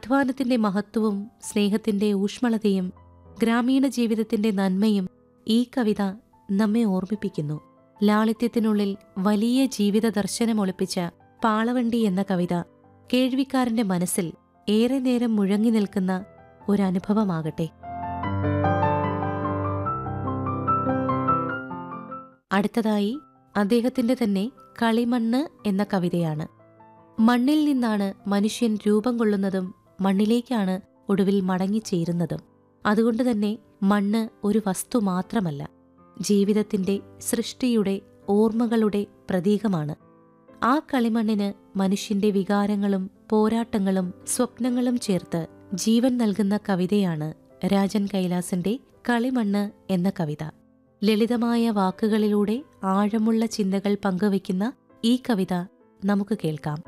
അധ്വാനത്തിന്റെ മഹത്വവും സ്നേഹത്തിന്റെ ഊഷ്മളതയും ഗ്രാമീണ ജീവിതത്തിന്റെ നന്മയും ഈ കവിത നമ്മെ ഓർമ്മിപ്പിക്കുന്നു ലാളിത്യത്തിനുള്ളിൽ വലിയ ജീവിത ദർശനം ഒളിപ്പിച്ച പാളവണ്ടി എന്ന കവിത കേൾവിക്കാരന്റെ മനസ്സിൽ ഏറെ നേരം മുഴങ്ങി നിൽക്കുന്ന ഒരനുഭവമാകട്ടെ അടുത്തതായി അദ്ദേഹത്തിന്റെ തന്നെ കളിമണ്ണ് എന്ന കവിതയാണ് മണ്ണിൽ നിന്നാണ് മനുഷ്യൻ രൂപം കൊള്ളുന്നതും മണ്ണിലേക്കാണ് ഒടുവിൽ മടങ്ങിച്ചേരുന്നതും അതുകൊണ്ട് തന്നെ മണ്ണ് ഒരു വസ്തു മാത്രമല്ല ജീവിതത്തിന്റെ സൃഷ്ടിയുടെ ഓർമ്മകളുടെ പ്രതീകമാണ് ആ കളിമണ്ണിന് മനുഷ്യന്റെ വികാരങ്ങളും പോരാട്ടങ്ങളും സ്വപ്നങ്ങളും ചേർത്ത് ജീവൻ നൽകുന്ന കവിതയാണ് രാജൻ കൈലാസന്റെ കളിമണ്ണ് എന്ന കവിത ലളിതമായ വാക്കുകളിലൂടെ ആഴമുള്ള ചിന്തകൾ പങ്കുവയ്ക്കുന്ന ഈ കവിത നമുക്ക് കേൾക്കാം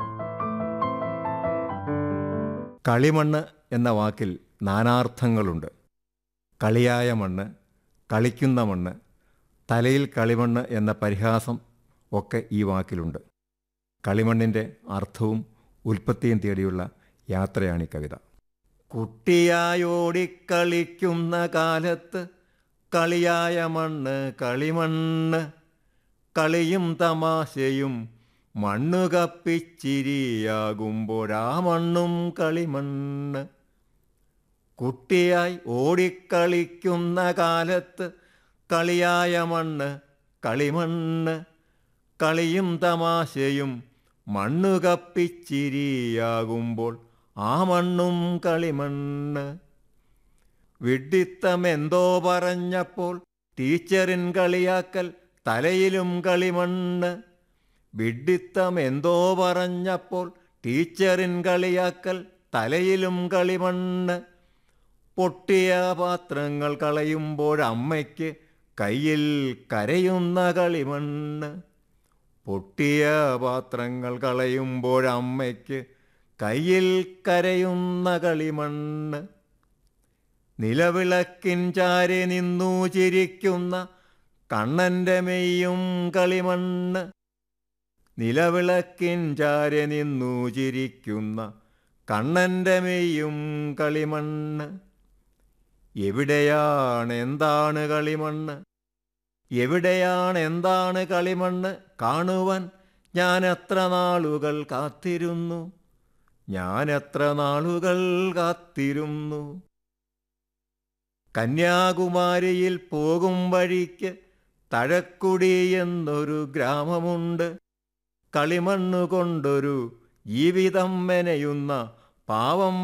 കളിമണ്ണ് എന്ന വാക്കിൽ നാനാർത്ഥങ്ങളുണ്ട് കളിയായ മണ്ണ് കളിക്കുന്ന മണ്ണ് തലയിൽ കളിമണ്ണ് എന്ന പരിഹാസം ഒക്കെ ഈ വാക്കിലുണ്ട് കളിമണ്ണിൻ്റെ അർത്ഥവും ഉൽപ്പത്തിയും തേടിയുള്ള യാത്രയാണ് ഈ കവിത കുട്ടിയായോടിക്കളിക്കുന്ന കാലത്ത് കളിയായ മണ്ണ് കളിമണ്ണ് കളിയും തമാശയും മണ്ണു കപ്പിച്ചിരിയാകുമ്പോഴാ മണ്ണും കളിമണ്ണ് കുട്ടിയായി ഓടിക്കളിക്കുന്ന കാലത്ത് കളിയായ മണ്ണ് കളിമണ്ണ് കളിയും തമാശയും മണ്ണു കപ്പിച്ചിരിയാകുമ്പോൾ ആ മണ്ണും കളിമണ്ണ് വിഡ്ഢിത്തമെന്തോ പറഞ്ഞപ്പോൾ ടീച്ചറിൻ കളിയാക്കൽ തലയിലും കളിമണ്ണ് വിഡ്ഢിത്തമെന്തോ പറഞ്ഞപ്പോൾ ടീച്ചറിൻ കളിയാക്കൽ തലയിലും കളിമണ്ണ് പൊട്ടിയ പാത്രങ്ങൾ കളയുമ്പോഴമ്മയ്ക്ക് കയ്യിൽ കരയുന്ന കളിമണ്ണ് പൊട്ടിയ പാത്രങ്ങൾ കളയുമ്പോഴമ്മയ്ക്ക് കയ്യിൽ കരയുന്ന കളിമണ്ണ് നിലവിളക്കിൻ ചാരെ നിന്നു ചിരിക്കുന്ന കണ്ണന്റെ മെയ്യും കളിമണ്ണ് നിലവിളക്കിൻ ചാരെ നിന്നു ചിരിക്കുന്ന കണ്ണന്റെ മെയ്യും കളിമണ്ണ് എവിടെയാണ് എന്താണ് കളിമണ്ണ് എവിടെയാണ് എന്താണ് കളിമണ്ണ് കാണുവാൻ ഞാൻ എത്ര നാളുകൾ കാത്തിരുന്നു ഞാൻ എത്ര നാളുകൾ കാത്തിരുന്നു കന്യാകുമാരിയിൽ പോകും വഴിക്ക് തഴക്കുടി എന്നൊരു ഗ്രാമമുണ്ട് കളിമണ്ണു കൊണ്ടൊരു ജീവിതം മെനയുന്ന പാവം